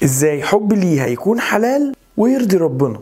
ازاي حب ليها يكون حلال ويرضي ربنا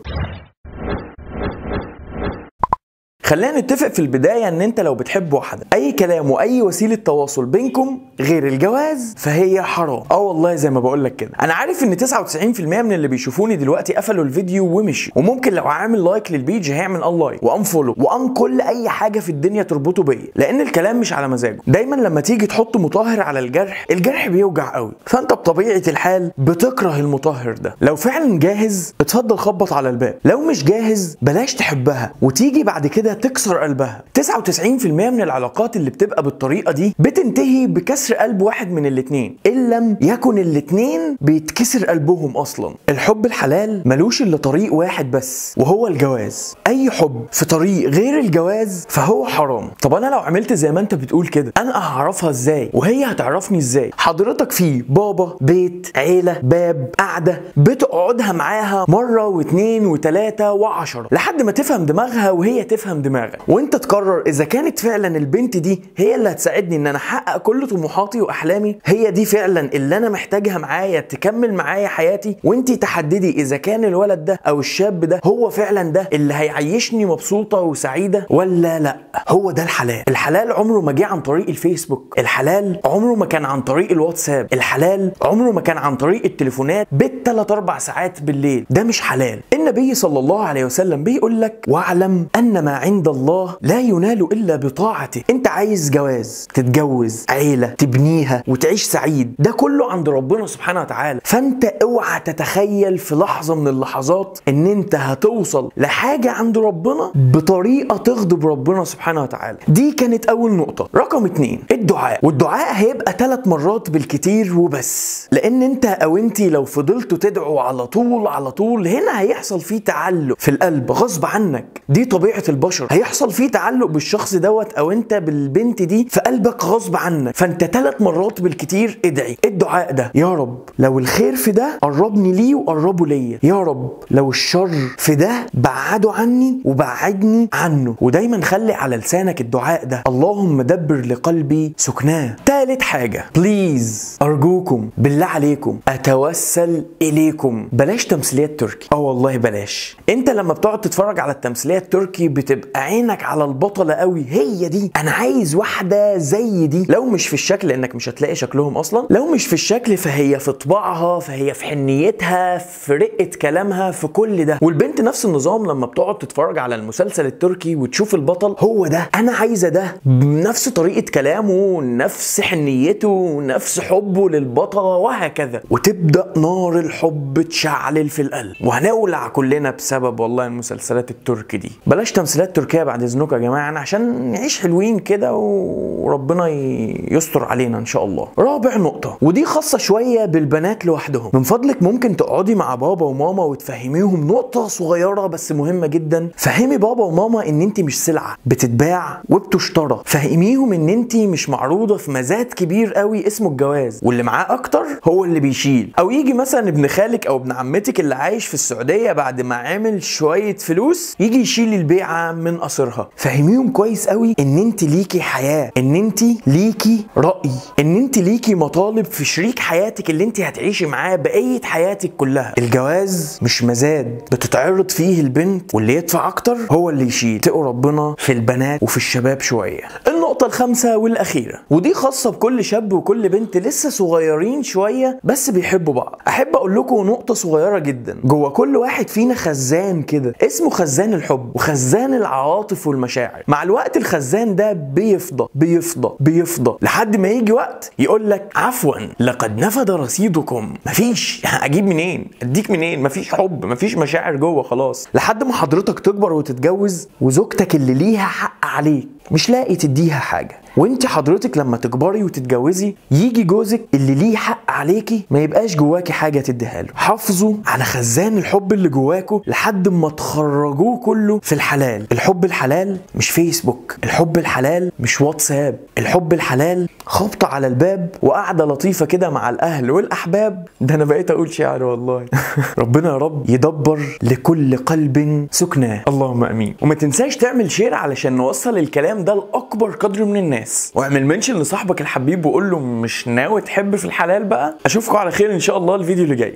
خلينا نتفق في البداية ان انت لو بتحب واحدة اي كلام واي وسيلة تواصل بينكم غير الجواز فهي حرام اه والله زي ما بقول لك كده انا عارف ان 99% من اللي بيشوفوني دلوقتي قفلوا الفيديو ومشوا وممكن لو عامل لايك للبيج هيعمل ان لايك وان فولو وان كل اي حاجة في الدنيا تربطه بيا لان الكلام مش على مزاجه دايما لما تيجي تحط مطهر على الجرح الجرح بيوجع قوي فانت بطبيعة الحال بتكره المطهر ده لو فعلا جاهز اتفضل خبط على الباب لو مش جاهز بلاش تحبها وتيجي بعد كده تكسر قلبها 99% من العلاقات اللي بتبقى بالطريقة دي بتنتهي بكسر قلب واحد من الاتنين إن لم يكن الاتنين بيتكسر قلبهم أصلا الحب الحلال ملوش إلا طريق واحد بس وهو الجواز أي حب في طريق غير الجواز فهو حرام طب أنا لو عملت زي ما أنت بتقول كده أنا هعرفها إزاي وهي هتعرفني إزاي حضرتك في بابا بيت عيلة باب قعدة بتقعدها معاها مرة واتنين وتلاتة وعشرة لحد ما تفهم دماغها وهي تفهم دماغك وانت تقرر اذا كانت فعلا البنت دي هي اللي هتساعدني ان انا احقق كل طموحاتي واحلامي هي دي فعلا اللي انا محتاجها معايا تكمل معايا حياتي وانت تحددي اذا كان الولد ده او الشاب ده هو فعلا ده اللي هيعيشني مبسوطه وسعيده ولا لا هو ده الحلال الحلال عمره ما جه عن طريق الفيسبوك الحلال عمره ما كان عن طريق الواتساب الحلال عمره ما كان عن طريق التليفونات بالثلاث اربع ساعات بالليل ده مش حلال النبي صلى الله عليه وسلم بيقول لك واعلم ان ما عند الله لا ينال الا بطاعته انت عايز جواز تتجوز عيله تبنيها وتعيش سعيد ده كله عند ربنا سبحانه وتعالى فانت اوعى تتخيل في لحظه من اللحظات ان انت هتوصل لحاجه عند ربنا بطريقه تغضب ربنا سبحانه وتعالى دي كانت اول نقطه رقم اتنين الدعاء والدعاء هيبقى ثلاث مرات بالكتير وبس لان انت او انت لو فضلتوا تدعوا على طول على طول هنا هيحصل فيه تعلق في القلب غصب عنك دي طبيعه البشر هيحصل فيه تعلق بالشخص دوت او انت بالبنت دي في قلبك غصب عنك فانت ثلاث مرات بالكتير ادعي الدعاء ده يا رب لو الخير في ده قربني ليه وقربه ليا يا رب لو الشر في ده بعده عني وبعدني عنه ودايما خلي على لسانك الدعاء ده اللهم دبر لقلبي سكناه تالت حاجة بليز أرجوكم بالله عليكم أتوسل إليكم بلاش تمثيليات تركي اه والله بلاش انت لما بتقعد تتفرج على التمثيليات التركي بتبقى عينك على البطلة قوي هي دي انا عايز واحدة زي دي لو مش في الشكل لانك مش هتلاقي شكلهم اصلا لو مش في الشكل فهي في طباعها فهي في حنيتها في رقة كلامها في كل ده والبنت نفس النظام لما بتقعد تتفرج على المسلسل التركي وتشوف البطل هو ده انا عايزة ده بنفس طريقة كلامه نفس حنيته نفس حبه للبطلة وهكذا وتبدأ نار الحب تشعلل في القلب وهنولع كلنا بسبب والله المسلسلات التركي دي بلاش تمثيلات تركية بعد اذنكم يا جماعة أنا عشان نعيش حلوين كده وربنا ي- يستر علينا ان شاء الله رابع نقطة ودي خاصة شوية بالبنات لوحدهم من فضلك ممكن تقعدي مع بابا وماما وتفهميهم نقطة صغيرة بس مهمة جدا فهمي بابا وماما ان انت مش سلعة بتتباع وبتشترى فهميهم ان انت مش معروضة في مزاد كبير قوي اسمه الجواز واللي معاه اكتر هو اللي بيشيل او يجي مثلا ابن خالك او ابن عمتك اللي عايش في السعودية بعد ما عامل شوية فلوس يجي يشيل البيعة من قصرها فهميهم كويس قوي ان انت ليكي حياة ان انت ليكي رأي ان انت ليكي مطالب في شريك حياتك اللي انت هتعيشي معاه بقية حياتك كلها الجواز مش مزاد بتتعرض فيه البنت واللي يدفع اكتر هو اللي يشيل تقوا ربنا في البنات وفي الشباب شوية النقطة الخامسة والأخيرة ودي خاصة بكل شاب وكل بنت لسه صغيرين شوية بس بيحبوا بعض أحب أقول لكم نقطة صغيرة جدا جوه كل واحد فينا خزان كده اسمه خزان الحب وخزان العواطف والمشاعر مع الوقت الخزان ده بيفضى بيفضى بيفضى لحد ما يجي وقت يقول لك عفوا لقد نفد رصيدكم مفيش اجيب منين اديك منين مفيش حب مفيش مشاعر جوه خلاص لحد ما حضرتك تكبر وتتجوز وزوجتك اللي ليها حق عليك مش لاقي تديها حاجه وانت حضرتك لما تكبري وتتجوزي يجي جوزك اللي ليه حق عليكي ما يبقاش جواكي حاجه تديها له حافظوا على خزان الحب اللي جواكوا لحد ما تخرجوه كله في الحلال الحب الحلال مش فيسبوك الحب الحلال مش واتساب الحب الحلال خبطة على الباب وقعدة لطيفة كده مع الأهل والأحباب ده أنا بقيت أقول شعر والله ربنا يا رب يدبر لكل قلب سكناه اللهم أمين وما تنساش تعمل شير علشان نوصل الكلام ده لأكبر قدر من الناس واعمل منشن لصاحبك الحبيب وقول له مش ناوي تحب في الحلال بقى أشوفكم على خير إن شاء الله الفيديو اللي جاي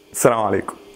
السلام عليكم